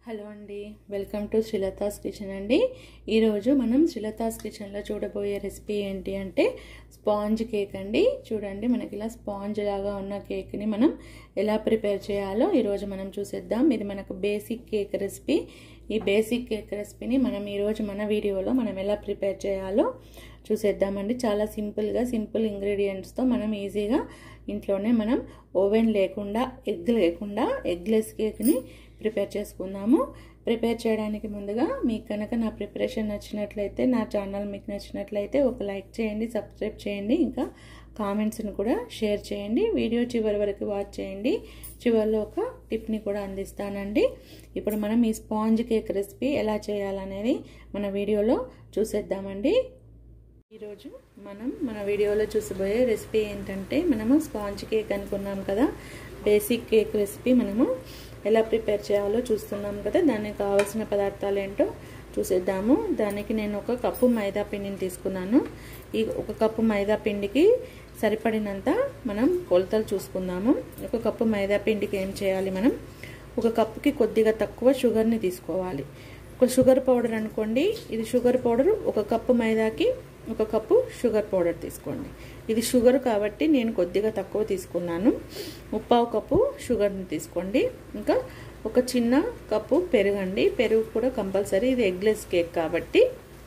hello అండి welcome to Srilatha's kitchen అండి ఈరోజు మనం శ్రీలతాస్ కిచెన్లో చూడబోయే రెసిపీ ఏంటి అంటే స్పాంజ్ కేక్ అండి చూడండి మనకి ఇలా స్పాంజ్ లాగా ఉన్న కేక్ని మనం ఎలా ప్రిపేర్ చేయాలో ఈరోజు మనం చూసేద్దాం ఇది మనకు బేసిక్ కేక్ రెసిపీ ఈ బేసిక్ కేక్ రెసిపీని మనం ఈరోజు మన వీడియోలో మనం ఎలా ప్రిపేర్ చేయాలో చూసేద్దామండి చాలా సింపుల్గా సింపుల్ ఇంగ్రీడియంట్స్తో మనం ఈజీగా ఇంట్లోనే మనం ఓవెన్ లేకుండా ఎగ్ లేకుండా ఎగ్లెస్ కేక్ని ప్రిపేర్ చేసుకుందాము ప్రిపేర్ చేయడానికి ముందుగా మీకు కనుక నా ప్రిపరేషన్ నచ్చినట్లయితే నా ఛానల్ మీకు నచ్చినట్లయితే ఒక లైక్ చేయండి సబ్స్క్రైబ్ చేయండి ఇంకా కామెంట్స్ని కూడా షేర్ చేయండి వీడియో చివరి వరకు వాచ్ చేయండి చివరిలో ఒక టిప్ని కూడా అందిస్తానండి ఇప్పుడు మనం ఈ స్పాంజ్ కేక్ రెసిపీ ఎలా చేయాలనేది మన వీడియోలో చూసేద్దామండి ఈరోజు మనం మన వీడియోలో చూసిపోయే రెసిపీ ఏంటంటే మనము స్పాంజ్ కేక్ అనుకున్నాం కదా బేసిక్ కేక్ రెసిపీ మనము ఎలా ప్రిపేర్ చేయాలో చూస్తున్నాం కదా దానికి కావాల్సిన పదార్థాలు ఏంటో చూసేద్దాము దానికి నేను ఒక కప్పు మైదా పిండిని తీసుకున్నాను ఈ ఒక కప్పు మైదా పిండికి సరిపడినంత మనం కొలతలు చూసుకుందాము ఒక కప్పు మైదా పిండికి ఏం చేయాలి మనం ఒక కప్పుకి కొద్దిగా తక్కువ షుగర్ని తీసుకోవాలి ఒక షుగర్ పౌడర్ అనుకోండి ఇది షుగర్ పౌడర్ ఒక కప్పు మైదాకి ఒక కప్పు షుగర్ పౌడర్ తీసుకోండి ఇది షుగర్ కాబట్టి నేను కొద్దిగా తక్కువ తీసుకున్నాను ముప్పావు కప్పు షుగర్ని తీసుకోండి ఇంకా ఒక చిన్న కప్పు పెరుగండి పెరుగు కూడా కంపల్సరీ ఇది ఎగ్లెస్ కేక్ కాబట్టి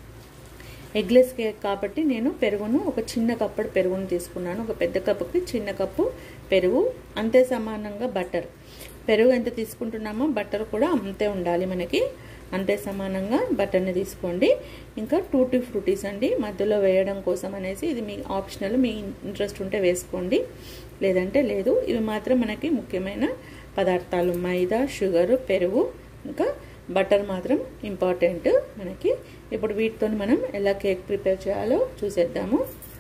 ఎగ్లెస్ కేక్ కాబట్టి నేను పెరుగును ఒక చిన్న కప్పుడు పెరుగును తీసుకున్నాను ఒక పెద్ద కప్పుకి చిన్న కప్పు పెరుగు అంతే సమానంగా బటర్ పెరుగు ఎంత తీసుకుంటున్నామో బటర్ కూడా అంతే ఉండాలి మనకి అంతే సమానంగా బటర్ని తీసుకోండి ఇంకా టూటీ ఫ్రూటీస్ అండి మధ్యలో వేయడం కోసం అనేసి ఇది మీ ఆప్షనల్ మీ ఇంట్రెస్ట్ ఉంటే వేసుకోండి లేదంటే లేదు ఇవి మాత్రం మనకి ముఖ్యమైన పదార్థాలు మైదా షుగరు పెరుగు ఇంకా బటర్ మాత్రం ఇంపార్టెంట్ మనకి ఇప్పుడు వీటితో మనం ఎలా కేక్ ప్రిపేర్ చేయాలో చూసేద్దాము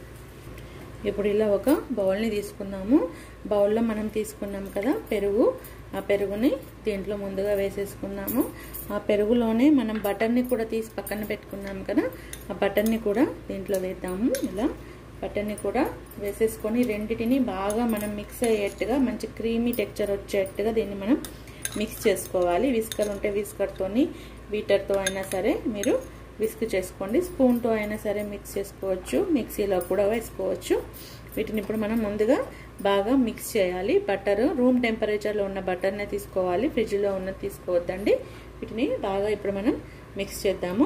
ఇప్పుడు ఇలా ఒక బౌల్ని తీసుకుందాము బౌల్లో మనం తీసుకున్నాం కదా పెరుగు ఆ పెరుగుని దీంట్లో ముందుగా వేసేసుకున్నాము ఆ పెరుగులోనే మనం బటర్ని కూడా తీసి పక్కన పెట్టుకున్నాం కదా ఆ బటర్ని కూడా దీంట్లో వేద్దాము ఇలా బటర్ని కూడా వేసేసుకొని రెండిటిని బాగా మనం మిక్స్ అయ్యేట్టుగా మంచి క్రీమీ టెక్చర్ వచ్చేట్టుగా దీన్ని మనం మిక్స్ చేసుకోవాలి విస్కర్ ఉంటే విస్కర్తోని బీటర్తో అయినా సరే మీరు విస్క్ చేసుకోండి స్పూన్తో అయినా సరే మిక్స్ చేసుకోవచ్చు మిక్సీలో కూడా వేసుకోవచ్చు వీటిని ఇప్పుడు మనం ముందుగా బాగా మిక్స్ చేయాలి బటర్ రూమ్ టెంపరేచర్లో ఉన్న బటర్నే తీసుకోవాలి ఫ్రిడ్జ్లో ఉన్నది తీసుకోవద్దండి వీటిని బాగా ఇప్పుడు మనం మిక్స్ చేద్దాము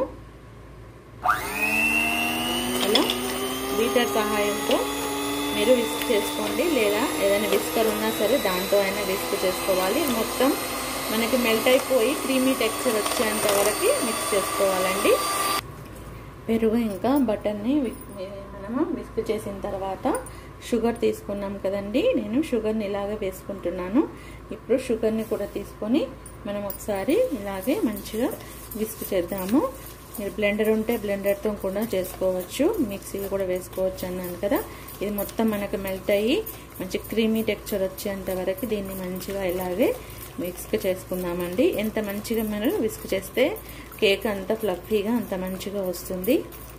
అలా బీటర్ సహాయంతో మీరు విస్క్ చేసుకోండి లేదా ఏదైనా విస్కర్ ఉన్నా సరే దాంతో అయినా విస్క్ చేసుకోవాలి మొత్తం మనకి మెల్ట్ అయిపోయి క్రీమీ టెక్స్చర్ వచ్చేంత వరకు మిక్స్ చేసుకోవాలండి పెరుగు ఇంకా బటర్ని మనము విస్క్ చేసిన తర్వాత షుగర్ తీసుకున్నాం కదండి నేను షుగర్ని ఇలాగే వేసుకుంటున్నాను ఇప్పుడు షుగర్ని కూడా తీసుకొని మనం ఒకసారి ఇలాగే మంచిగా విస్క్ చేద్దాము మీరు బ్లెండర్ ఉంటే బ్లెండర్తో కూడా చేసుకోవచ్చు మిక్సీ కూడా వేసుకోవచ్చు అన్నాను కదా ఇది మొత్తం మనకు మెల్ట్ అయ్యి మంచి క్రీమీ టెక్చర్ వచ్చేంత వరకు దీన్ని మంచిగా ఇలాగే మిక్స్ చేసుకుందామండి ఎంత మంచిగా మీరు విస్క్ చేస్తే కేక్ అంత ఫ్లఫీగా అంత మంచిగా వస్తుంది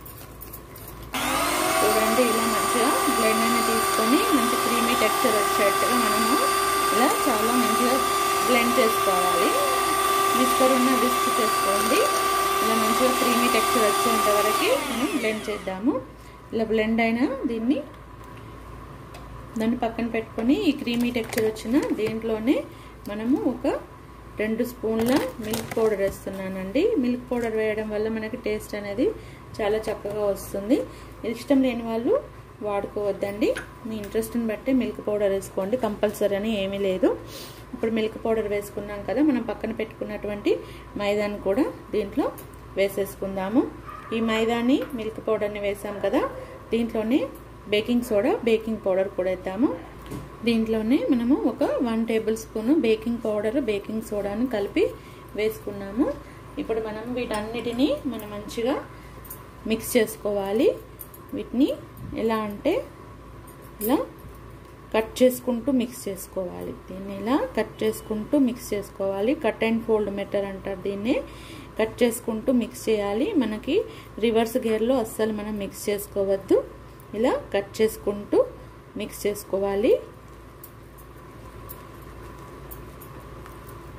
చూడండి ఇలా మంచిగా బ్లెండర్ని తీసుకొని మంచి క్రీమీ టెక్స్చర్ వచ్చేట్టుగా మనము ఇలా చాలా మంచిగా బ్లెండ్ చేసుకోవాలి విస్కర్ ఉన్న విస్క్ చేసుకోండి ఇలా మంచిగా క్రీమీ టెక్స్చర్ వచ్చేంత వరకు మనం బ్లెండ్ చేద్దాము ఇలా బ్లెండ్ అయిన దీన్ని దాన్ని పక్కన పెట్టుకొని ఈ క్రీమీ టెక్స్చర్ వచ్చిన దీంట్లోనే మనము ఒక రెండు స్పూన్ల మిల్క్ పౌడర్ వేస్తున్నానండి మిల్క్ పౌడర్ వేయడం వల్ల మనకి టేస్ట్ అనేది చాలా చక్కగా వస్తుంది ఇష్టం లేని వాళ్ళు వాడుకోవద్దండి మీ ఇంట్రెస్ట్ని బట్టి మిల్క్ పౌడర్ వేసుకోండి కంపల్సరీ అని ఏమీ లేదు ఇప్పుడు మిల్క్ పౌడర్ వేసుకున్నాం కదా మనం పక్కన పెట్టుకున్నటువంటి మైదాని కూడా దీంట్లో వేసేసుకుందాము ఈ మైదాని మిల్క్ పౌడర్ని వేసాం కదా దీంట్లోనే బేకింగ్ సోడా బేకింగ్ పౌడర్ కూడా వేద్దాము దీంట్లోనే మనము ఒక one tablespoon baking powder baking సోడాను కలిపి వేసుకున్నాము ఇప్పుడు మనం వీటన్నిటినీ మనం మంచిగా మిక్స్ చేసుకోవాలి వీటిని ఎలా అంటే ఇలా కట్ చేసుకుంటూ మిక్స్ చేసుకోవాలి దీన్ని ఇలా కట్ చేసుకుంటూ మిక్స్ చేసుకోవాలి కట్ అండ్ ఫోల్డ్ మెటర్ అంటారు దీన్ని కట్ చేసుకుంటూ మిక్స్ చేయాలి మనకి రివర్స్ గేర్లో అస్సలు మనం మిక్స్ చేసుకోవద్దు ఇలా కట్ చేసుకుంటూ మిక్స్ చేసుకోవాలి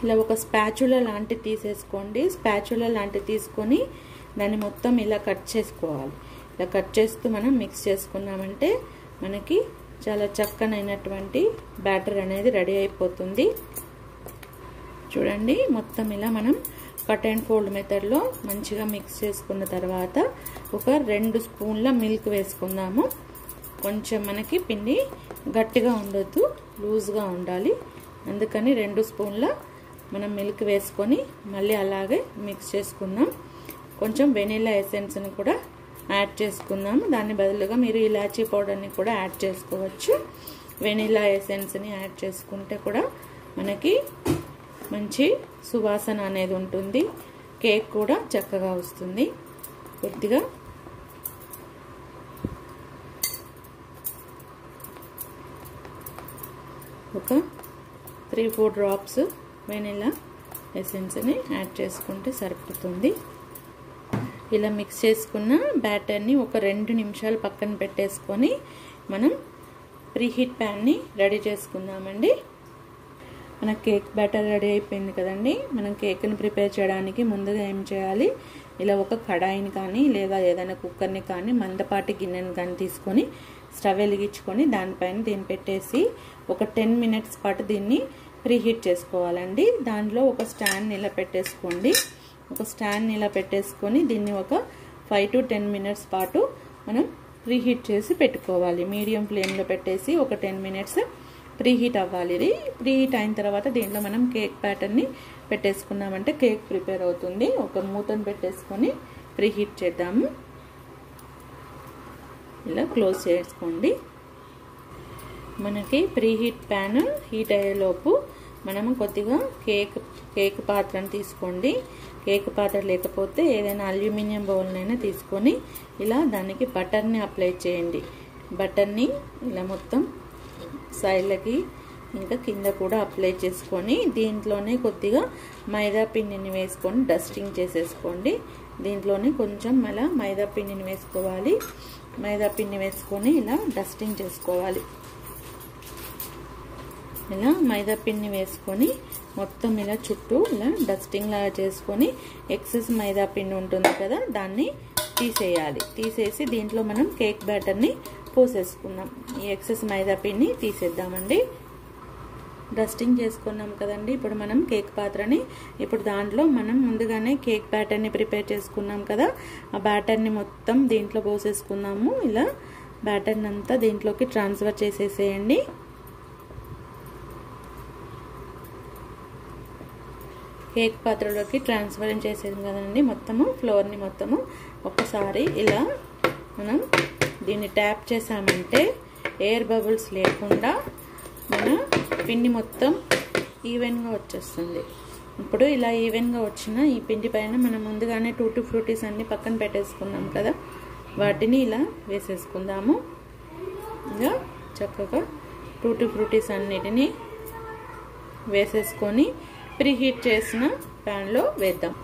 ఇలా ఒక స్పాచులా లాంటిది తీసేసుకోండి స్పాచులా లాంటిది తీసుకొని దాన్ని మొత్తం ఇలా కట్ చేసుకోవాలి ఇలా కట్ చేస్తూ మనం మిక్స్ చేసుకున్నామంటే మనకి చాలా చక్కనైనటువంటి బ్యాటర్ అనేది రెడీ అయిపోతుంది చూడండి మొత్తం ఇలా మనం కట్ అండ్ ఫోల్డ్ మెథడ్లో మంచిగా మిక్స్ చేసుకున్న తర్వాత ఒక రెండు స్పూన్ల మిల్క్ వేసుకుందాము కొంచెం మనకి పిండి గట్టిగా ఉండొద్దు లూజ్గా ఉండాలి అందుకని రెండు స్పూన్ల మనం మిల్క్ వేసుకొని మళ్ళీ అలాగే మిక్స్ చేసుకుందాం కొంచెం వెనీలా ఎసెన్స్ని కూడా యాడ్ చేసుకుందాం దాని బదులుగా మీరు ఇలాచీ పౌడర్ని కూడా యాడ్ చేసుకోవచ్చు వెనీలా ఎసెన్స్ని యాడ్ చేసుకుంటే కూడా మనకి మంచి సువాసన అనేది ఉంటుంది కేక్ కూడా చక్కగా వస్తుంది కొద్దిగా ఒక త్రీ ఫోర్ డ్రాప్స్ వెనిలా ఎసెన్స్ని యాడ్ చేసుకుంటే సరిపోతుంది ఇలా మిక్స్ చేసుకున్న బ్యాటర్ని ఒక రెండు నిమిషాలు పక్కన పెట్టేసుకొని మనం ప్రీహీట్ ప్యాన్ని రెడీ చేసుకుందామండి మన కేక్ బ్యాటర్ రెడీ అయిపోయింది కదండి మనం కేక్ని ప్రిపేర్ చేయడానికి ముందుగా ఏం చేయాలి ఇలా ఒక కడాయిని కానీ లేదా ఏదైనా కుక్కర్ని కానీ మందపాటి గిన్నెని కానీ తీసుకొని స్టవ్ వెలిగించుకొని దానిపైన దీన్ని పెట్టేసి ఒక టెన్ మినిట్స్ పాటు దీన్ని ప్రీహీట్ చేసుకోవాలండి దాంట్లో ఒక స్టాండ్ ఇలా పెట్టేసుకోండి ఒక స్టాండ్ ఇలా పెట్టేసుకొని దీన్ని ఒక ఫైవ్ టు టెన్ మినిట్స్ పాటు మనం ప్రీహీట్ చేసి పెట్టుకోవాలి మీడియం ఫ్లేమ్లో పెట్టేసి ఒక టెన్ మినిట్స్ ప్రీహీట్ అవ్వాలి ఇది ప్రీహీట్ అయిన తర్వాత దీంట్లో మనం కేక్ ప్యాటర్న్ని పెట్టేసుకున్నామంటే కేక్ ప్రిపేర్ అవుతుంది ఒక మూతను పెట్టేసుకొని ప్రీహీట్ చేద్దాము ఇలా క్లోజ్ చేసుకోండి మనకి ప్రీహీట్ ప్యాన్ హీట్ అయ్యేలోపు మనము కొద్దిగా కేక్ కేక్ పాత్రను తీసుకోండి కేక్ పాత్ర లేకపోతే ఏదైనా అల్యూమినియం బౌల్నైనా తీసుకొని ఇలా దానికి బటర్ని అప్లై చేయండి బటర్ని ఇలా మొత్తం సైడ్లకి ఇంకా కింద కూడా అప్లై చేసుకొని దీంట్లోనే కొద్దిగా మైదా పిండిని వేసుకొని డస్టింగ్ చేసేసుకోండి దీంట్లోనే కొంచెం మళ్ళీ మైదా పిండిని వేసుకోవాలి మైదా పిండి వేసుకొని ఇలా డస్టింగ్ చేసుకోవాలి ఇలా మైదా పిండి వేసుకొని మొత్తం ఇలా చుట్టూ ఇలా డస్టింగ్ లాగా చేసుకొని ఎక్సెస్ మైదా పిండి ఉంటుంది కదా దాన్ని తీసేయాలి తీసేసి దీంట్లో మనం కేక్ బ్యాటర్ని పోసేసుకుందాం ఈ ఎక్సెస్ మైదా పిండి తీసేద్దామండి డస్టింగ్ చేసుకున్నాం కదండి ఇప్పుడు మనం కేక్ పాత్రని ఇప్పుడు దాంట్లో మనం ముందుగానే కేక్ బ్యాటర్ని ప్రిపేర్ చేసుకున్నాం కదా ఆ బ్యాటర్ని మొత్తం దీంట్లో పోసేసుకుందాము ఇలా బ్యాటర్ని అంతా దీంట్లోకి ట్రాన్స్ఫర్ చేసేసేయండి కేక్ పాత్రలోకి ట్రాన్స్ఫర్ చేసేది కదండి మొత్తము ఫ్లోర్ని మొత్తము ఒకసారి ఇలా మనం దీన్ని ట్యాప్ చేసామంటే ఎయిర్ బబుల్స్ లేకుండా మన పిండి మొత్తం ఈవెన్గా వచ్చేస్తుంది ఇప్పుడు ఇలా ఈవెన్గా వచ్చిన ఈ పిండి పైన మనం ముందుగానే టూ టూ ఫ్రూటీస్ అన్ని పక్కన పెట్టేసుకున్నాం కదా వాటిని ఇలా వేసేసుకుందాము ఇంకా చక్కగా టూ టూ ఫ్రూటీస్ అన్నిటినీ వేసేసుకొని ప్రీహీట్ చేసిన ప్యాన్లో వేద్దాం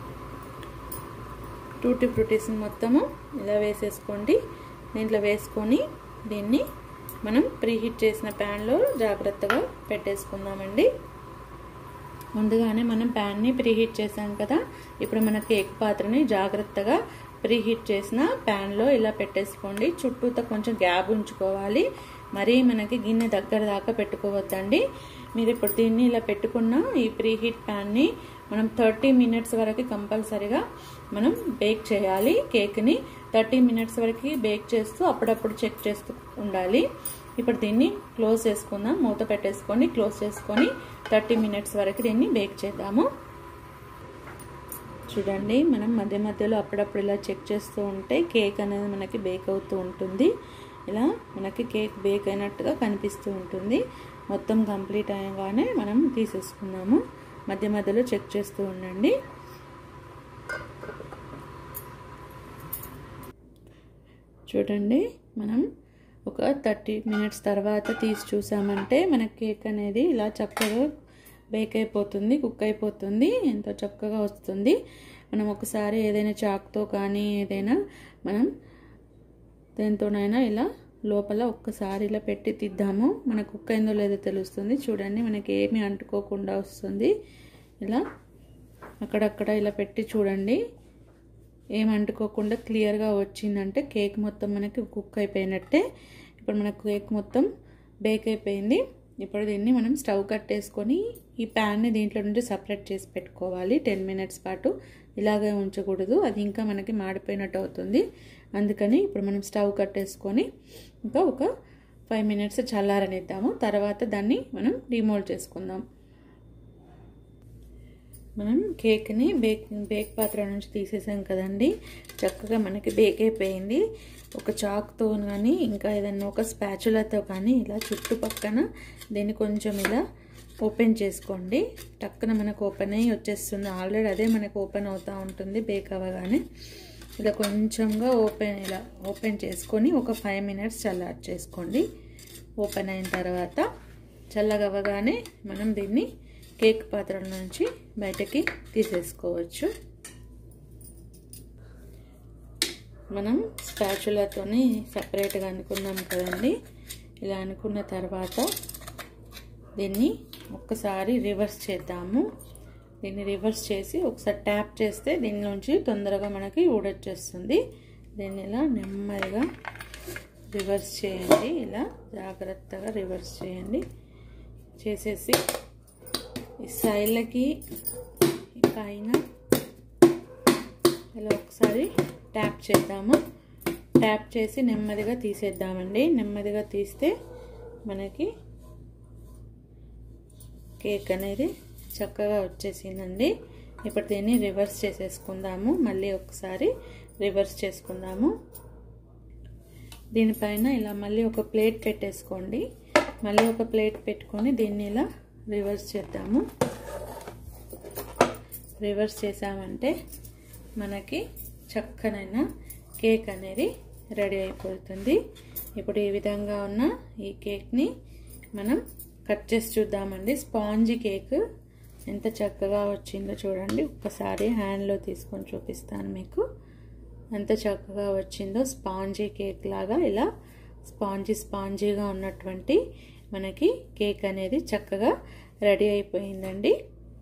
టూటీ ఫ్రూటీస్ని మొత్తము ఇలా వేసేసుకోండి దీంట్లో వేసుకొని దీన్ని మనం ప్రీహీట్ చేసిన ప్యాన్లో జాగ్రత్తగా పెట్టేసుకుందామండి ముందుగానే మనం ప్యాన్ని ప్రీహీట్ చేసాం కదా ఇప్పుడు మన కేక్ పాత్రని జాగ్రత్తగా ప్రీహీట్ చేసిన ప్యాన్లో ఇలా పెట్టేసుకోండి చుట్టూతో కొంచెం గ్యాప్ ఉంచుకోవాలి మరీ మనకి గిన్నె దగ్గర దాకా పెట్టుకోవద్దండి మీరు ఇప్పుడు దీన్ని ఇలా పెట్టుకున్న ఈ ప్రీహీట్ ప్యాన్ని మనం థర్టీ మినిట్స్ వరకు కంపల్సరిగా మనం బేక్ చేయాలి కేక్ని థర్టీ మినిట్స్ వరకు బేక్ చేస్తూ అప్పుడప్పుడు చెక్ చేస్తూ ఉండాలి ఇప్పుడు దీన్ని క్లోజ్ చేసుకుందాం మూత పెట్టేసుకొని క్లోజ్ చేసుకొని థర్టీ మినిట్స్ వరకు దీన్ని బేక్ చేద్దాము చూడండి మనం మధ్య మధ్యలో అప్పుడప్పుడు ఇలా చెక్ చేస్తూ ఉంటే కేక్ అనేది మనకి బేక్ అవుతూ ఉంటుంది ఇలా మనకి కేక్ బేక్ అయినట్టుగా కనిపిస్తూ ఉంటుంది మొత్తం కంప్లీట్ అయ్యగానే మనం తీసేసుకున్నాము మధ్య మధ్యలో చెక్ చేస్తూ ఉండండి చూడండి మనం ఒక థర్టీ మినిట్స్ తర్వాత తీసి చూసామంటే మన కేక్ అనేది ఇలా చక్కగా బేక్ అయిపోతుంది కుక్ అయిపోతుంది ఎంతో చక్కగా వస్తుంది మనం ఒకసారి ఏదైనా చాక్తో కానీ ఏదైనా మనం దేంతోనైనా ఇలా లోపల ఒక్కసారి ఇలా పెట్టి తిద్దాము మన కుక్ అయిందో లేదో తెలుస్తుంది చూడండి మనకి ఏమీ అంటుకోకుండా వస్తుంది ఇలా అక్కడక్కడ ఇలా పెట్టి చూడండి ఏం అంటుకోకుండా క్లియర్గా వచ్చిందంటే కేక్ మొత్తం మనకి కుక్ అయిపోయినట్టే ఇప్పుడు మనకు కేక్ మొత్తం బేక్ అయిపోయింది ఇప్పుడు దీన్ని మనం స్టవ్ కట్టేసుకొని ఈ ప్యాన్ని దీంట్లో నుండి సపరేట్ చేసి పెట్టుకోవాలి టెన్ మినిట్స్ పాటు ఇలాగే ఉంచకూడదు అది ఇంకా మనకి మాడిపోయినట్టు అవుతుంది అందుకని ఇప్పుడు మనం స్టవ్ కట్టేసుకొని ఇంకా ఒక ఫైవ్ మినిట్స్ చల్లారనిద్దాము తర్వాత దాన్ని మనం రిమోల్డ్ చేసుకుందాం మనం కేక్ని బేక్ బేక్ పాత్ర నుంచి తీసేసాం కదండి చక్కగా మనకి బేక్ అయిపోయింది ఒక చాక్తో కానీ ఇంకా ఏదన్నా ఒక స్పాచులతో కానీ ఇలా చుట్టుపక్కన దీన్ని కొంచెం ఇలా ఓపెన్ చేసుకోండి టక్కున మనకు ఓపెన్ అయ్యి వచ్చేస్తుంది ఆల్రెడీ అదే మనకు ఓపెన్ అవుతూ ఉంటుంది బేక్ అవ్వగానే ఇలా కొంచెంగా ఓపెన్ ఇలా ఓపెన్ చేసుకొని ఒక ఫైవ్ మినిట్స్ చల్లారి చేసుకోండి ఓపెన్ అయిన తర్వాత చల్లగవ్వగానే మనం దీన్ని కేక్ పాత్రల నుంచి బయటకి తీసేసుకోవచ్చు మనం స్పాచులతోని సపరేట్గా అనుకున్నాం కదండి ఇలా అనుకున్న తర్వాత దీన్ని ఒక్కసారి రివర్స్ చేద్దాము దీన్ని రివర్స్ చేసి ఒకసారి ట్యాప్ చేస్తే దీనిలోంచి తొందరగా మనకి ఊడొచ్చేస్తుంది దీన్ని ఇలా నెమ్మదిగా రివర్స్ చేయండి ఇలా జాగ్రత్తగా రివర్స్ చేయండి చేసేసి ఈ సైడ్లకి పైన ఇలా ఒకసారి ట్యాప్ చేద్దాము ట్యాప్ చేసి నెమ్మదిగా తీసేద్దామండి నెమ్మదిగా తీస్తే మనకి కేక్ అనేది చక్కగా వచ్చేసిందండి ఇప్పుడు దీన్ని రివర్స్ చేసేసుకుందాము మళ్ళీ ఒకసారి రివర్స్ చేసుకుందాము దీనిపైన ఇలా మళ్ళీ ఒక ప్లేట్ పెట్టేసుకోండి మళ్ళీ ఒక ప్లేట్ పెట్టుకొని దీన్ని ఇలా రివర్స్ చేద్దాము రివర్స్ చేసామంటే మనకి చక్కనైన కేక్ అనేది రెడీ అయిపోతుంది ఇప్పుడు ఈ విధంగా ఉన్న ఈ కేక్ని మనం కట్ చేసి చూద్దామండి స్పాంజీ కేక్ ఎంత చక్కగా వచ్చిందో చూడండి ఒక్కసారి హ్యాండ్లో తీసుకొని చూపిస్తాను మీకు ఎంత చక్కగా వచ్చిందో స్పాంజీ కేక్ లాగా ఇలా స్పాంజీ స్పాంజీగా ఉన్నటువంటి మనకి కేక్ అనేది చక్కగా రెడీ అయిపోయిందండి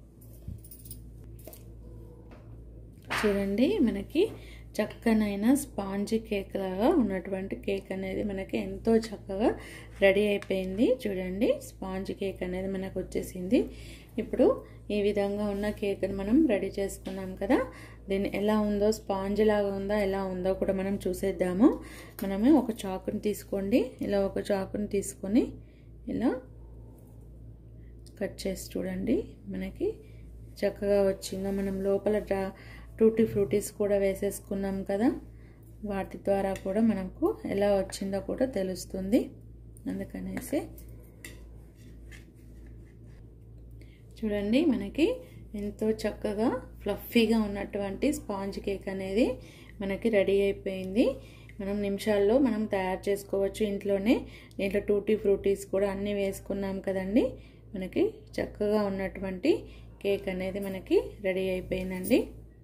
చూడండి మనకి చక్కనైన స్పాంజీ కేక్ లాగా ఉన్నటువంటి కేక్ అనేది మనకి ఎంతో చక్కగా రెడీ అయిపోయింది చూడండి స్పాంజ్ కేక్ అనేది మనకు వచ్చేసింది ఇప్పుడు ఈ విధంగా ఉన్న కేక్ని మనం రెడీ చేసుకున్నాం కదా దీన్ని ఎలా ఉందో స్పాంజ్ లాగా ఉందా ఎలా ఉందో కూడా మనం చూసేద్దాము మనమే ఒక చాకుని తీసుకోండి ఇలా ఒక చాకుని తీసుకొని ఇలా కట్ చేసి చూడండి మనకి చక్కగా వచ్చిందో మనం లోపల డ్రా టూటీ ఫ్రూటీస్ కూడా వేసేసుకున్నాం కదా వాటి ద్వారా కూడా మనకు ఎలా వచ్చిందో కూడా తెలుస్తుంది అందుకనేసి చూడండి మనకి ఎంతో చక్కగా ఫ్లఫీగా ఉన్నటువంటి స్పాంజ్ కేక్ అనేది మనకి రెడీ అయిపోయింది మనం నిమిషాల్లో మనం తయారు చేసుకోవచ్చు ఇంట్లోనే దీంట్లో టూటీ ఫ్రూటీస్ కూడా అన్నీ వేసుకున్నాం కదండి మనకి చక్కగా ఉన్నటువంటి కేక్ అనేది మనకి రెడీ అయిపోయిందండి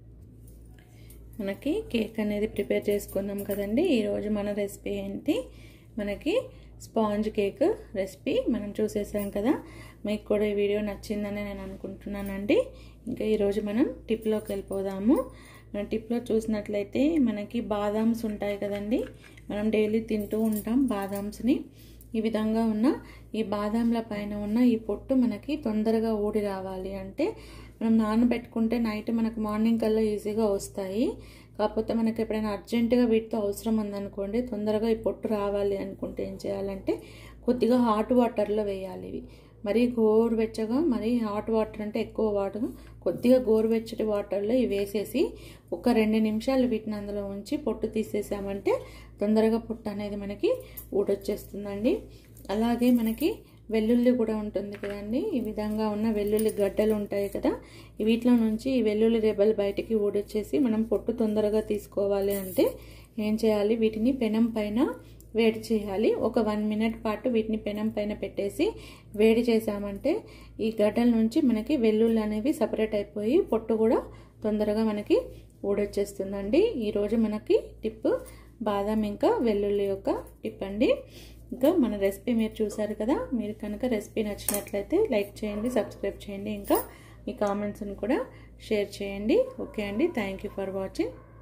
మనకి కేక్ అనేది ప్రిపేర్ చేసుకున్నాం కదండి ఈరోజు మన రెసిపీ ఏంటి మనకి స్పాంజ్ కేక్ రెసిపీ మనం చూసేసాం కదా మీకు కూడా ఈ వీడియో నచ్చిందని నేను అనుకుంటున్నానండి ఇంకా ఈరోజు మనం టిప్లోకి వెళ్ళిపోదాము మన టిప్లో చూసినట్లయితే మనకి బాదామ్స్ ఉంటాయి కదండి మనం డైలీ తింటూ ఉంటాం బాదామ్స్ని ఈ విధంగా ఉన్న ఈ బాదాంల పైన ఉన్న ఈ పొట్టు మనకి తొందరగా ఊడి రావాలి అంటే మనం నానబెట్టుకుంటే నైట్ మనకు మార్నింగ్ కల్లా ఈజీగా వస్తాయి కాకపోతే మనకి ఎప్పుడైనా అర్జెంటుగా వీటితో అవసరం ఉందనుకోండి తొందరగా ఈ పొట్టు రావాలి అనుకుంటే ఏం చేయాలంటే కొద్దిగా హాట్ వాటర్లో వేయాలి ఇవి మరీ గోరువెచ్చగా మరీ హాట్ వాటర్ అంటే ఎక్కువ వాటర్ కొద్దిగా గోరువెచ్చటి వాటర్లో ఇవి వేసేసి ఒక రెండు నిమిషాలు వీటిని అందులో ఉంచి పొట్టు తీసేసామంటే తొందరగా పొట్టు అనేది మనకి ఊడొచ్చేస్తుందండి అలాగే మనకి వెల్లుల్లి కూడా ఉంటుంది కదండి ఈ విధంగా ఉన్న వెల్లుల్లి గడ్డలు ఉంటాయి కదా వీటిలో నుంచి ఈ వెల్లుల్లి రెబ్బలు బయటికి ఊడొచ్చేసి మనం పొట్టు తొందరగా తీసుకోవాలి అంటే ఏం చేయాలి వీటిని పెనం పైన వేడి చేయాలి ఒక వన్ మినిట్ పాటు వీటిని పెనం పైన పెట్టేసి వేడి చేసామంటే ఈ గడ్డల నుంచి మనకి వెల్లుల్లి అనేవి సపరేట్ అయిపోయి పొట్టు కూడా తొందరగా మనకి ఊడొచ్చేస్తుందండి ఈరోజు మనకి టిప్ బాదం ఇంకా వెల్లుల్లి యొక్క టిప్ అండి ఇంకా మన రెసిపీ మీరు చూసారు కదా మీరు కనుక రెసిపీ నచ్చినట్లయితే లైక్ చేయండి సబ్స్క్రైబ్ చేయండి ఇంకా మీ కామెంట్స్ని కూడా షేర్ చేయండి ఓకే అండి థ్యాంక్ యూ ఫర్ వాచింగ్